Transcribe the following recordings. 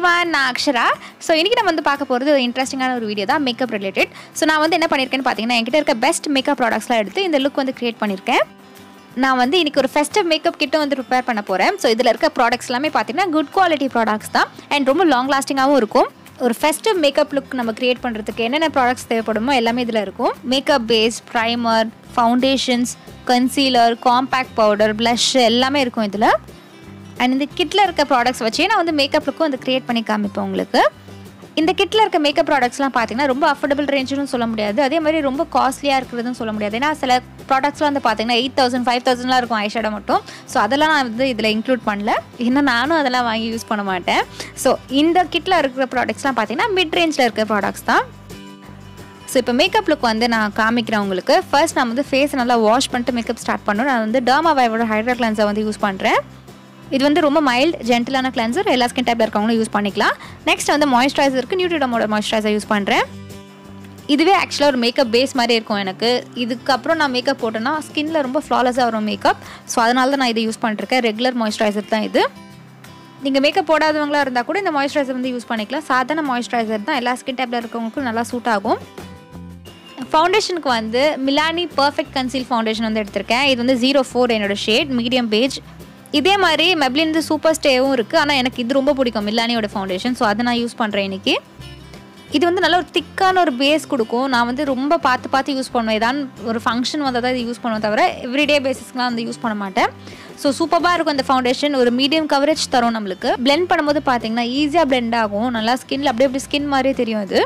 everyone நான் Akshara so இன்றைக்கி நம்ம வந்து பார்க்க போகிறது ஒரு இன்ட்ரெஸ்டிங்கான ஒரு வீடியோ தான் மேக்கப் ரிலேட்டட் ஸோ நான் வந்து என்ன பண்ணியிருக்கேன்னு பார்த்தீங்கன்னா என்கிட்ட இருக்க பெஸ்ட் மேக்கப் ப்ராடக்ட்ஸ்லாம் எடுத்து இந்த லுக் வந்து கிரியேட் பண்ணியிருக்கேன் நான் வந்து இன்றைக்கி ஒரு ஃபெஸ்டிவ் மேக்கப் கிட்டும் வந்து ப்ரிப்பேர் பண்ண போகிறேன் ஸோ இதில் இருக்க ப்ராடக்ட்ஸ் எல்லாமே பார்த்தீங்கன்னா குட் குவாலிட்டி ப்ராடக்ட்ஸ் தான் அண்ட் ரொம்ப லாங் லாஸ்டிங்காகவும் இருக்கும் ஒரு ஃபெஸ்டிவ் மேக்கப் லுக் நம்ம கிரியேட் பண்ணுறதுக்கு என்னென்ன ப்ராடக்ட்ஸ் தேவைப்படுமோ எல்லாமே இதில் இருக்கும் makeup base primer foundations concealer compact powder blush எல்லாமே இருக்கும் இதில் அண்ட் இந்த கிட்டில் இருக்க ப்ராடக்ட்ஸ் வச்சே நான் வந்து மேக்கப் லுக்கும் வந்து கிரியேட் பண்ணி காமிப்பேன் உங்களுக்கு இந்த கிட்டில் இருக்க மேக்கப் ப்ராடக்ட்ஸ்லாம் பார்த்தீங்கன்னா ரொம்ப அஃபோர்டபுள் ரேஞ்சுன்னு சொல்ல முடியாது அதே மாதிரி ரொம்ப காஸ்ட்லியாக இருக்கிறதுன்னு சொல்ல முடியாது ஏன்னா சில ப்ராடக்ட்ஸ்லாம் வந்து பார்த்தீங்கன்னா எயிட் தௌசண்ட் ஃபைவ் தௌசண்ட்லாம் இருக்கும் ஐஷேடோ மட்டும் ஸோ அதெல்லாம் நான் வந்து இதில் இன்க்ளூட் பண்ணல இன்னும் நானும் அதெல்லாம் வாங்கி யூஸ் பண்ண மாட்டேன் ஸோ இந்த கிட்டில் இருக்கிற ப்ராடக்ட்ஸ்லாம் பார்த்தீங்கன்னா மிட் ரேஞ்சில் இருக்கிற ப்ராடக்ட்ஸ் தான் ஸோ இப்போ மேக்கப் லுக் வந்து நான் காமிக்கிறேன் உங்களுக்கு ஃபர்ஸ்ட் நான் வந்து ஃபேஸ் நல்லா வாஷ் பண்ணிட்டு மேக்கப் ஸ்டார்ட் பண்ணணும் நான் வந்து டர்மா வைவோட ஹைட்ரா கிளன்ஸை வந்து யூஸ் பண்ணுறேன் இது வந்து ரொம்ப மைல்ட் ஜென்டிலான கிளென்சர் எல்லா ஸ்கின் டைப்பில் இருக்கவங்களும் யூஸ் பண்ணிக்கலாம் நெக்ஸ்ட் வந்து மாய்ஸ்சரைசருக்கு நியூட்ரிடமோட மாய்ஸ்சரைசர் யூஸ் பண்ணுறேன் இதுவே ஆக்சுவலாக ஒரு மேக்கப் பேஸ் மாதிரி இருக்கும் எனக்கு இதுக்கப்புறம் நான் மேக்கப் போட்டேன்னா ஸ்கின்ல ரொம்ப ஃப்ளாலஸாக வரும் மேக்கப் ஸோ அதனால தான் நான் இதை யூஸ் பண்ணிருக்கேன் ரெகுலர் மாய்ஸ்சரைசர் தான் இது நீங்கள் மேக்கப் போடாதவங்களா இருந்தால் கூட இந்த மாய்ஸ்சரைசர் வந்து யூஸ் பண்ணிக்கலாம் சாதாரண மாய்ஸ்சரைசர் தான் எல்லா ஸ்கின் டைப்பில் இருக்கவங்களுக்கும் நல்லா சூட் ஆகும் ஃபவுண்டேஷனுக்கு வந்து மிலானி பர்ஃபெக்ட் கன்சீல் ஃபவுண்டேஷன் வந்து எடுத்திருக்கேன் இது வந்து ஜீரோ ஃபோர் என்னோட ஷேட் மீடியம் பேஜ் இதே மாதிரி மெப்ளின் சூப்பர் ஸ்டேவும் இருக்குது ஆனால் எனக்கு இது ரொம்ப பிடிக்கும் மில்லானியோட ஃபவுண்டேஷன் ஸோ அதை நான் யூஸ் பண்ணுறேன் இன்றைக்கி இது வந்து நல்ல ஒரு திக்கான ஒரு பேஸ் கொடுக்கும் நான் வந்து ரொம்ப பார்த்து பார்த்து யூஸ் பண்ணுவேன் ஏதான் ஒரு ஃபங்க்ஷன் வந்தால் தான் இது யூஸ் பண்ணுவேன் தவிர எவ்ரிடே பேசிஸ்க்குலாம் வந்து யூஸ் பண்ண மாட்டேன் ஸோ சூப்பராக இருக்கும் இந்த ஃபவுண்டேஷன் ஒரு மீடியம் கவரேஜ் தரும் நம்மளுக்கு பிளெண்ட் பண்ணும்போது பார்த்தீங்கன்னா ஈஸியாக பிளெண்ட் ஆகும் நல்லா ஸ்கின்ல அப்படியே அப்படி ஸ்கின் மாதிரியே தெரியும் இது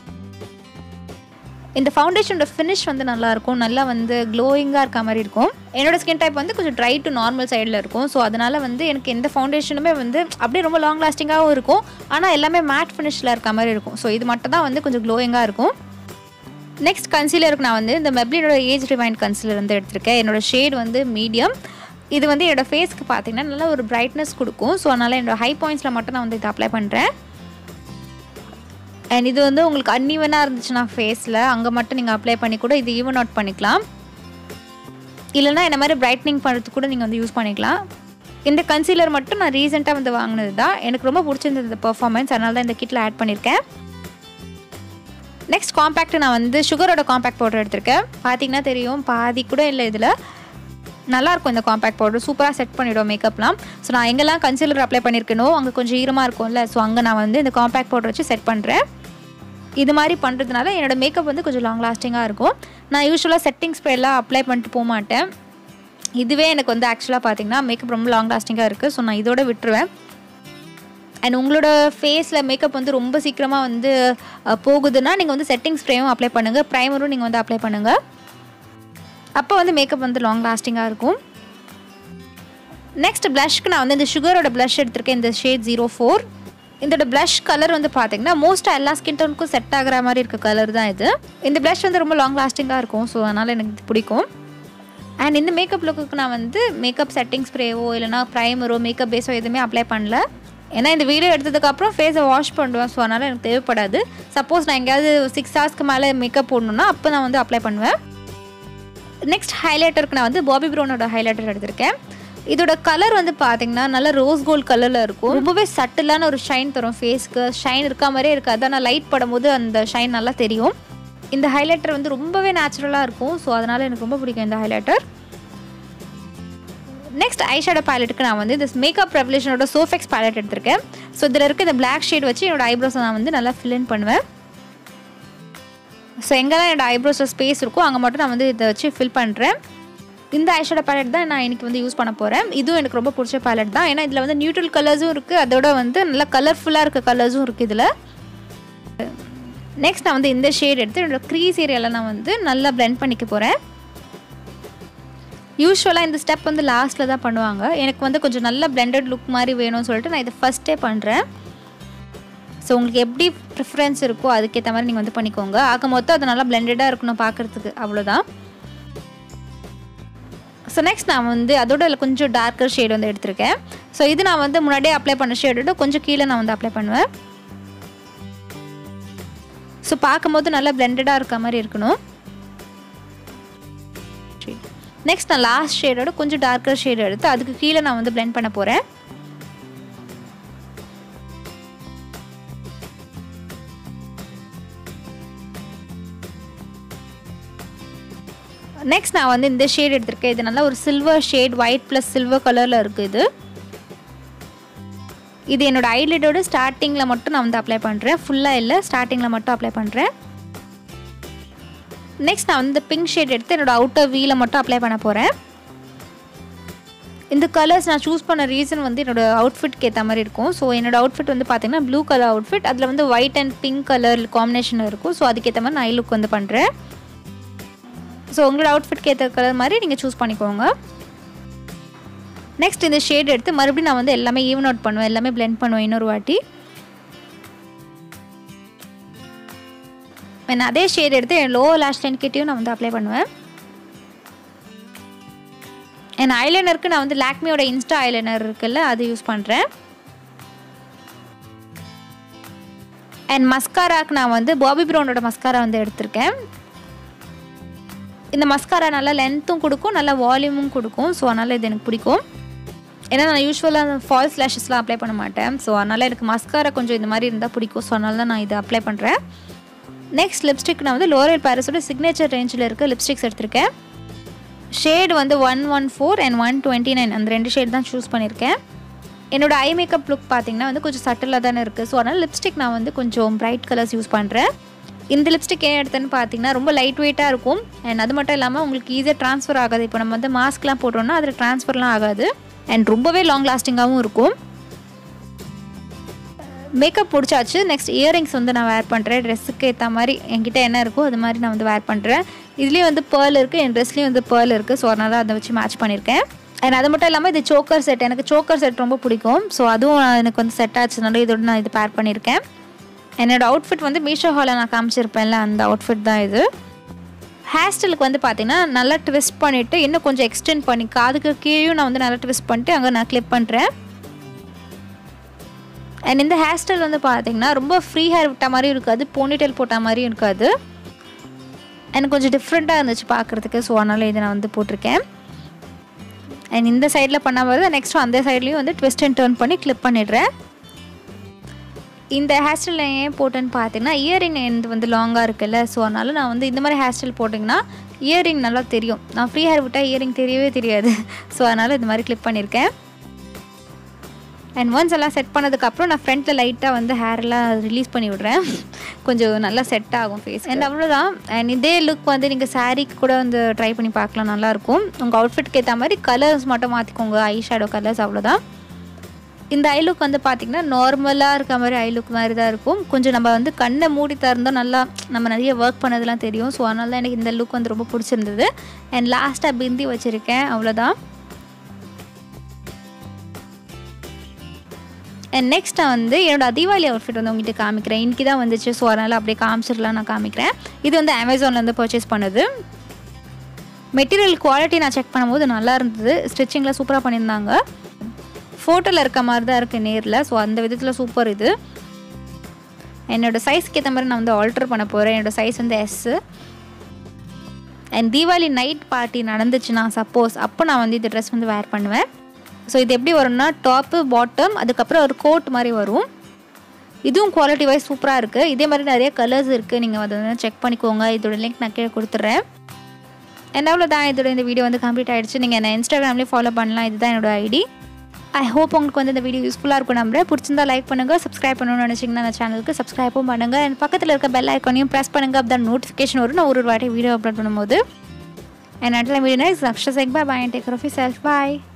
இந்த ஃபவுண்டேஷனோட ஃபினிஷ் வந்து நல்லாயிருக்கும் நல்லா வந்து க்ளோயிங்காக இருக்க மாதிரி இருக்கும் என்னோட ஸ்கின் டைப் வந்து கொஞ்சம் ட்ரை டு நார்மல் சைடில் இருக்கும் ஸோ அதனால் வந்து எனக்கு எந்த ஃபவுண்டேஷனுமே வந்து அப்படியே ரொம்ப லாங் லாஸ்டிங்காகவும் இருக்கும் ஆனால் எல்லாமே மேட் ஃபினிஷில் இருக்க மாதிரி இருக்கும் ஸோ இது மட்டும் தான் வந்து கொஞ்சம் க்ளோயிங்காக இருக்கும் நெக்ஸ்ட் கன்சீலருக்கு நான் வந்து இந்த மெப்ளினோட ஏஜ் ரிவைண்ட் கன்சீலர் வந்து எடுத்திருக்கேன் என்னோட ஷேட் வந்து மீடியம் இது வந்து என்னோடய ஃபேஸ்க்கு பார்த்தீங்கன்னா நல்லா ஒரு பிரைட்னஸ் கொடுக்கும் ஸோ அதனால் என்னோட ஹை பாயிண்ட்ஸில் மட்டும் நான் வந்து இதை அப்ளை பண்ணுறேன் அண்ட் இது வந்து உங்களுக்கு அன்இவனாக இருந்துச்சுன்னா ஃபேஸில் அங்கே மட்டும் நீங்கள் அப்ளை பண்ணி கூட இது ஈவன் அவுட் பண்ணிக்கலாம் இல்லைனா இந்த மாதிரி பிரைட்னிங் பண்ணுறதுக்கு கூட நீங்கள் வந்து யூஸ் பண்ணிக்கலாம் இந்த கன்சீலர் மட்டும் நான் ரீசெண்டாக வந்து வாங்கினது தான் எனக்கு ரொம்ப பிடிச்சிருந்தது இந்த பர்ஃபார்மன்ஸ் அதனால தான் இந்த கிட்டில் ஆட் பண்ணியிருக்கேன் நெக்ஸ்ட் காம்பேக்ட் நான் வந்து சுகரோட காம்பேக்ட் பவுடர் எடுத்திருக்கேன் பார்த்தீங்கன்னா தெரியும் பாதி கூட இல்லை இதில் நல்லாயிருக்கும் இந்த காம்பேக்ட் பவுடர் சூப்பராக செட் பண்ணிவிடும் மேக்கப்லாம் ஸோ நான் எங்கெல்லாம் கன்சீலர் அப்ளை பண்ணியிருக்கனோ அங்கே கொஞ்சம் ஈரமாக இருக்கும்ல ஸோ அங்கே நான் வந்து இந்த காம்பேக்ட் பவுடர் வச்சு செட் பண்ணுறேன் இது மாதிரி பண்ணுறதுனால என்னோடய மேக்கப் வந்து கொஞ்சம் லாங் லாஸ்டிங்காக இருக்கும் நான் யூஸ்வலாக செட்டிங் ஸ்ப்ரேலாம் அப்ளை பண்ணிட்டு போக மாட்டேன் இதுவே எனக்கு வந்து ஆக்சுவலாக பார்த்தீங்கன்னா மேக்கப் ரொம்ப லாங் லாஸ்டிங்காக இருக்குது ஸோ நான் இதோட விட்டுருவேன் அண்ட் உங்களோட ஃபேஸில் மேக்கப் வந்து ரொம்ப சீக்கிரமாக வந்து போகுதுன்னா நீங்கள் வந்து செட்டிங் ஸ்ப்ரேயும் அப்ளை பண்ணுங்கள் ப்ரைமரும் நீங்கள் வந்து அப்ளை பண்ணுங்கள் அப்போ வந்து மேக்கப் வந்து லாங் லாஸ்டிங்காக இருக்கும் நெக்ஸ்ட் ப்ளஷ்க்கு நான் வந்து இந்த சுகரோட ப்ளஷ் எடுத்திருக்கேன் இந்த ஷேட் ஜீரோ ஃபோர் இதோட ப்ளஷ் கலர் வந்து பார்த்தீங்கன்னா மோஸ்ட்டாக எல்லா ஸ்கின் டோனுக்கும் செட் ஆகிற மாதிரி இருக்க கலர் தான் இது இந்த ப்ளஷ் வந்து ரொம்ப லாங் லாஸ்டிங்காக இருக்கும் ஸோ அதனால் எனக்கு இது பிடிக்கும் அண்ட் இந்த மேக்கப் லுக்குக்கு நான் வந்து மேக்கப் செட்டிங் ஸ்ப்ரேவோ இல்லைனா ப்ரைமரோ மேக்கப் பேஸோ எதுவுமே அப்ளை பண்ணல ஏன்னா இந்த வீடியோ எடுத்ததுக்கப்புறம் ஃபேஸை வாஷ் பண்ணுவேன் ஸோ அதனால் எனக்கு தேவைப்படாது சப்போஸ் நான் எங்கேயாவது சிக்ஸ் ஹவர்ஸ்க்கு மேலே மேக்கப் போடணுன்னா அப்போ நான் வந்து அப்ளை பண்ணுவேன் நெக்ஸ்ட் ஹைலைட்டருக்கு நான் வந்து பாபி ப்ரௌனோட ஹைலைட்டர் எடுத்திருக்கேன் இதோட கலர் வந்து பார்த்தீங்கன்னா நல்லா ரோஸ் கோல்ட் கலரில் இருக்கும் ரொம்பவே சட்டிலான ஒரு ஷைன் தரும் ஃபேஸ்க்கு ஷைன் இருக்க மாதிரியே இருக்காது ஆனால் லைட் படும்போது அந்த ஷைன் நல்லா தெரியும் இந்த ஹைலைட்டர் வந்து ரொம்பவே நேச்சுரலாக இருக்கும் ஸோ அதனால் எனக்கு ரொம்ப பிடிக்கும் இந்த ஹைலைட்டர் நெக்ஸ்ட் ஐஷேடோ பேலட்டுக்கு நான் வந்து இந்த மேக்கப் ரெவல்யூஷனோட சோஃபெக்ஸ் பேலட் எடுத்திருக்கேன் ஸோ இதில் இருக்க இந்த பிளாக் ஷேட் வச்சு என்னோட ஐப்ரோஸை நான் வந்து நல்லா ஃபில்லின் பண்ணுவேன் ஸோ எங்கெல்லாம் என்னோட ஐப்ரோஸில் ஸ்பேஸ் இருக்கோ அங்கே மட்டும் நான் வந்து இதை வச்சு ஃபில் பண்ணுறேன் இந்த ஐஷேடோ பேலட் தான் நான் இன்றைக்கி வந்து யூஸ் பண்ண போகிறேன் இதுவும் எனக்கு ரொம்ப பிடிச்ச பேலட் தான் ஏன்னா இதில் வந்து நியூட்ரல் கலர்ஸும் இருக்குது அதோட வந்து நல்லா கலர்ஃபுல்லாக இருக்க கலர்ஸும் இருக்குது இதில் நெக்ஸ்ட் நான் வந்து இந்த ஷேட் எடுத்து என்னோடய க்ரீஸ் ஏரியாவில் நான் வந்து நல்லா பிளெண்ட் பண்ணிக்க போகிறேன் யூஸ்வலாக இந்த ஸ்டெப் வந்து லாஸ்ட்டில் தான் பண்ணுவாங்க எனக்கு வந்து கொஞ்சம் நல்ல பிளெண்டட் லுக் மாதிரி வேணும்னு சொல்லிட்டு நான் இதை ஃபஸ்ட்டே பண்ணுறேன் ஸோ உங்களுக்கு எப்படி ப்ரிஃபரன்ஸ் இருக்கோ அதுக்கேற்ற மாதிரி நீங்கள் வந்து பண்ணிக்கோங்க ஆக மொத்தம் அது நல்லா பிளெண்டடாக இருக்கணும் பார்க்குறதுக்கு அவ்வளோதான் ஸோ நெக்ஸ்ட் நான் வந்து அதோட கொஞ்சம் டார்க்கர் ஷேட் வந்து எடுத்திருக்கேன் ஸோ இது நான் வந்து முன்னாடியே அப்ளை பண்ண ஷேடோட கொஞ்சம் கீழே நான் வந்து அப்ளை பண்ணுவேன் ஸோ பார்க்கும்போது நல்லா பிளெண்டடாக இருக்க மாதிரி இருக்கணும் நெக்ஸ்ட் நான் லாஸ்ட் ஷேடோட கொஞ்சம் டார்க்கர் ஷேட் எடுத்து அதுக்கு கீழே நான் வந்து பிளெண்ட் பண்ண போகிறேன் நெக்ஸ்ட் நான் வந்து இந்த ஷேட் எடுத்திருக்கேன் இது நல்லா ஒரு silver shade white plus silver கலரில் இருக்குது இது இது என்னோட ஐலைட்டோட ஸ்டார்டிங்கில் மட்டும் நான் வந்து அப்ளை பண்ணுறேன் ஃபுல்லாக இல்லை ஸ்டார்டிங்கில் மட்டும் அப்ளை பண்ணுறேன் நெக்ஸ்ட் நான் வந்து பிங்க் ஷேட் எடுத்து என்னோட அவுட்டர் வீல மட்டும் அப்ளை பண்ண போகிறேன் இந்த கலர்ஸ் நான் சூஸ் பண்ண ரீசன் வந்து என்னோட அவுட்ஃபிட்க்கு ஏற்ற மாதிரி இருக்கும் ஸோ என்னோட அவுட்ஃபிட் வந்து பார்த்தீங்கன்னா ப்ளூ கலர் அவுட்ஃபிட் அதில் வந்து white and pink colour combination இருக்கும் ஸோ அதுக்கேற்ற மாதிரி நான் ஐ லுக் வந்து பண்ணுறேன் ஸோ உங்களோட அவுட்ஃபிட்க்கு ஏற்ற கலர் மாதிரி நீங்கள் சூஸ் பண்ணிக்கோங்க நெக்ஸ்ட் இந்த ஷேட் எடுத்து மறுபடியும் நான் வந்து எல்லாமே ஈவன் அவுட் பண்ணுவேன் எல்லாமே பிளெண்ட் பண்ணுவேன் இன்னொரு வாட்டி நான் அதே ஷேட் எடுத்து என் லோ லாஷ் லைன் கிட்டேயும் நான் வந்து அப்ளை பண்ணுவேன் என் ஐலைனருக்கு நான் வந்து லாக்மியோட இன்ஸ்டா ஐலைனர் இருக்குல்ல அது யூஸ் பண்ணுறேன் அண்ட் மஸ்காராக்கு நான் வந்து பாபி ப்ரௌனோட மஸ்காரா வந்து எடுத்திருக்கேன் இந்த மஸ்காரா நல்லா லென்த்தும் கொடுக்கும் நல்லா வால்யூமும் கொடுக்கும் ஸோ அதனால் இது எனக்கு பிடிக்கும் ஏன்னா நான் யூஸ்வலாக ஃபால்ஸ் லேஷஸ்லாம் அப்ளை பண்ண மாட்டேன் ஸோ அதனால் எனக்கு மஸ்காரா கொஞ்சம் இந்த மாதிரி இருந்தால் பிடிக்கும் ஸோ அதனால தான் நான் இதை அப்ளை பண்ணுறேன் நெக்ஸ்ட் லிப்ஸ்டிக் நான் வந்து லோரியல் பாரிஸோட சிக்னேச்சர் ரேஞ்சில் இருக்க லிப்ஸ்டிக்ஸ் எடுத்திருக்கேன் ஷேடு வந்து one one four and one twenty nine அந்த ரெண்டு ஷேட் தான் சூஸ் பண்ணியிருக்கேன் என்னோட ஐ மேக்கப் லுக் பார்த்தீங்கன்னா வந்து கொஞ்சம் சட்டிலாக தானே இருக்குது ஸோ அதனால் லிப்ஸ்டிக் நான் வந்து கொஞ்சம் பிரைட் கலர்ஸ் யூஸ் பண்ணுறேன் இந்த லிப்ஸ்டிக் ஏன் எடுத்தேன்னு பார்த்தீங்கன்னா ரொம்ப லைட் வெயிட்டாக இருக்கும் அண்ட் அது மட்டும் இல்லாமல் உங்களுக்கு ஈஸியாக ட்ரான்ஸ்ஃபர் ஆகாது இப்போ நம்ம வந்து மாஸ்க்லாம் போட்டோம்னா அதில் ட்ரான்ஸ்ஃபர்லாம் ஆகாது அண்ட் ரொம்பவே லாங் லாஸ்டிங்காகவும் இருக்கும் மேக்கப் பிடிச்சாச்சு நெக்ஸ்ட் இயரிங்ஸ் வந்து நான் வேர் பண்ணுறேன் ட்ரெஸ்ஸுக்கு ஏற்ற மாதிரி என்கிட்ட என்ன இருக்கோ அது மாதிரி நான் வந்து வேர் பண்ணுறேன் இதுலேயும் வந்து பேர்ல் இருக்குது என் ட்ரெஸ்லேயும் வந்து பேர்ல் இருக்குது ஸோ அதனால் அதை வச்சு மேட்ச் பண்ணியிருக்கேன் அண்ட் அது மட்டும் இல்லாமல் இது சோக்கர் செட் எனக்கு சோக்கர் செட் ரொம்ப பிடிக்கும் ஸோ அதுவும் எனக்கு வந்து செட் ஆச்சுனால இதோட நான் இது பேர் பண்ணியிருக்கேன் என்னோடய அவுட்ஃபிட் வந்து மீஷோ ஹாலில் நான் காமிச்சிருப்பேன்ல அந்த அவுட்ஃபிட் தான் இது ஹேர் ஸ்டைலுக்கு வந்து பார்த்தீங்கன்னா நல்லா ட்விஸ்ட் பண்ணிவிட்டு இன்னும் கொஞ்சம் எக்ஸ்டெண்ட் பண்ணி காதுக்கு கீழேயும் நான் வந்து நல்லா ட்விஸ்ட் பண்ணிட்டு அங்கே நான் கிளிப் பண்ணுறேன் அண்ட் இந்த ஹேர் ஸ்டைல் வந்து பார்த்தீங்கன்னா ரொம்ப ஃப்ரீ ஹேர் விட்ட மாதிரியும் இருக்காது போனிடெயில் போட்ட மாதிரியும் இருக்காது எனக்கு கொஞ்சம் டிஃப்ரெண்ட்டாக இருந்துச்சு பார்க்குறதுக்கு ஸோ அதனால் இதை நான் வந்து போட்டிருக்கேன் அண்ட் இந்த சைடில் பண்ண வருது நெக்ஸ்ட் அந்த சைட்லேயும் வந்து ட்விஸ்ட் அண்ட் டர்ன் பண்ணி கிளிப் பண்ணிடுறேன் இந்த ஹேர் ஸ்டைல் ஏன் போட்டேன்னு பார்த்தீங்கன்னா இயரிங் எந்த வந்து லாங்காக இருக்குல்ல ஸோ அதனால் நான் வந்து இந்த மாதிரி ஹேர் ஸ்டைல் போட்டிங்கன்னா இயரிங் நல்லா தெரியும் நான் ஃப்ரீ ஹேர் விட்டால் இயரிங் தெரியவே தெரியாது ஸோ அதனால் இந்த மாதிரி கிளிப் பண்ணியிருக்கேன் அண்ட் ஒன்ஸ் எல்லாம் செட் பண்ணதுக்கப்புறம் நான் ஃப்ரண்ட்டில் லைட்டாக வந்து ஹேர்லாம் ரிலீஸ் பண்ணி விட்றேன் கொஞ்சம் நல்லா செட் ஆகும் ஃபேஸ் அண்ட் அவ்வளோதான் அண்ட் இதே லுக் வந்து நீங்கள் சாரீக்கு கூட வந்து ட்ரை பண்ணி பார்க்கலாம் நல்லாயிருக்கும் உங்கள் அவுட்ஃபிட்க்கு ஏற்ற மாதிரி கலர்ஸ் மட்டும் மாற்றிக்கோங்க ஐ ஷேடோ கலர்ஸ் அவ்வளோதான் இந்த ஐ லுக் வந்து பார்த்திங்கன்னா நார்மலாக இருக்க மாதிரி ஐ லுக் மாதிரி தான் இருக்கும் கொஞ்சம் நம்ம வந்து கண்ணை மூடி திறந்தோம் நல்லா நம்ம நிறைய ஒர்க் பண்ணதெல்லாம் தெரியும் ஸோ அதனால தான் எனக்கு இந்த லுக் வந்து ரொம்ப பிடிச்சிருந்தது அண்ட் லாஸ்ட்டாக பிந்தி வச்சுருக்கேன் அவ்வளோதான் அண்ட் நெக்ஸ்ட் நான் வந்து என்னோட தீபாவளி அவுட்ஃபிட் வந்து உங்ககிட்ட காமிக்கிறேன் இன்றைக்கி தான் வந்துச்சு ஸோ அதனால் அப்படியே காமிச்சிடலாம் நான் காமிக்கிறேன் இது வந்து அமேசான்லேருந்து பர்ச்சேஸ் பண்ணது மெட்டீரியல் குவாலிட்டி நான் செக் பண்ணும்போது நல்லா இருந்தது ஸ்டிச்சிங்கில் சூப்பராக பண்ணியிருந்தாங்க ஃபோட்டோவில் இருக்க மாதிரி தான் இருக்குது நேரில் ஸோ அந்த விதத்தில் சூப்பர் இது என்னோடய சைஸ்க்கு ஏற்ற மாதிரி நான் வந்து ஆல்ட்ரு பண்ண போகிறேன் என்னோடய சைஸ் வந்து S and Deepavali night party நடந்துச்சுன்னா சப்போஸ் அப்போ நான் வந்து இந்த ட்ரெஸ் வந்து வேர் பண்ணுவேன் ஸோ இது எப்படி வரும்னா டாப்பு பாட்டம் அதுக்கப்புறம் ஒரு கோட் மாதிரி வரும் இதுவும் குவாலிட்டி வைஸ் சூப்பராக இருக்குது இதே மாதிரி நிறைய கலர்ஸ் இருக்குது நீங்கள் அதை வந்து செக் பண்ணிக்கோங்க இதோட லிங்க் நான் கீழே கொடுத்துட்றேன் என்ன அவ்வளோதான் இதோட இந்த வீடியோ வந்து கம்ப்ளீட் ஆகிடுச்சு நீங்கள் என்ன இன்ஸ்டாகிராம்லேயே ஃபாலோ பண்ணலாம் இதுதான் என்னோட ஐடி ஐ ஹோப் உங்களுக்கு வந்து இந்த வீடியோ யூஸ்ஃபுல்லாக இருக்கும் நம்புறேன் பிடிச்சிருந்தா லைக் பண்ணுங்கள் சப்ஸ்கிரைப் பண்ணணும்னு நினச்சிங்கன்னா அந்த சேனலுக்கு சப்ஸ்கிரைப்பும் பண்ணுங்கள் அண்ட் பக்கத்தில் இருக்க பெல் ஐக்கானையும் ப்ரெஸ் பண்ணுங்கள் அப்போ தான் நோட்டிஃபிகேஷன் வரும் நான் ஒரு ஒரு வாட்டி வீடியோ அப்லோட் பண்ணும்போது அண்ட் அட்ல வீடியோ நெக்ஸ்ட் அக்ஷா check bye bye take of self bye